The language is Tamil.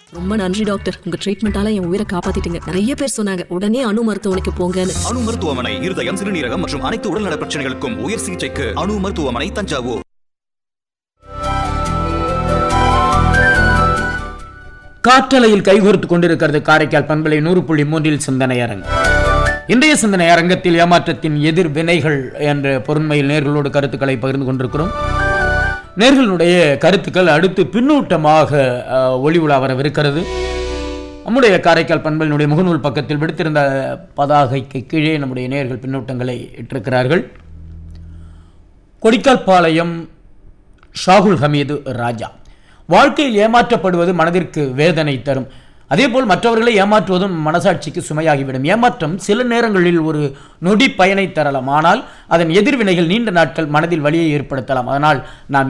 ரொம்ப நன்றி டாக்டர் உங்க ட்ரீட்மெண்டால என் உயிரை காப்பாத்திட்டீங்க நிறைய பேர் சொன்னாங்க உடனே அணு மருத்துவமனைக்கு போங்கன்னு அணு மருத்துவமனை இருதயம் சிறுநீரகம் மற்றும் அனைத்து உடல்நல பிரச்சனைகளுக்கும் உயர் சிகிச்சைக்கு அணு மருத்துவமனை தஞ்சாவூர் காற்றலையில் கைகோர்த்துக் கொண்டிருக்கிறது காரைக்கால் பண்பலை நூறு புள்ளி மூன்றில் சிந்தனை அரங்கு இன்றைய சிந்தனை அரங்கத்தில் ஏமாற்றத்தின் எதிர் வினைகள் என்ற பொருண்மையில் நேர்களோடு கருத்துக்களை பகிர்ந்து கொண்டிருக்கிறோம் நேர்களுடைய கருத்துக்கள் அடுத்து பின்னூட்டமாக அஹ், ஒளி உலா வரவிருக்கிறது நம்முடைய காரைக்கால் பண்பலினுடைய முகநூல் பக்கத்தில் விடுத்திருந்த பதாகைக்கு கீழே நம்முடைய நேர்கள் பின்னூட்டங்களை இட்டிருக்கிறார்கள் கொடிக்கால்பாளையம் ஷாகுல் ஹமீது ராஜா வாழ்க்கையில் ஏமாற்றப்படுவது மனதிற்கு வேதனை தரும் அதேபோல் மற்றவர்களை ஏமாற்றுவதும் மனசாட்சிக்கு சுமையாகிவிடும் ஏமாற்றம் சில நேரங்களில் ஒரு நொடி பயனை தரலாம் ஆனால் அதன் எதிர்வினைகள் நீண்ட நாட்கள் மனதில் வலியை ஏற்படுத்தலாம் அதனால் நாம்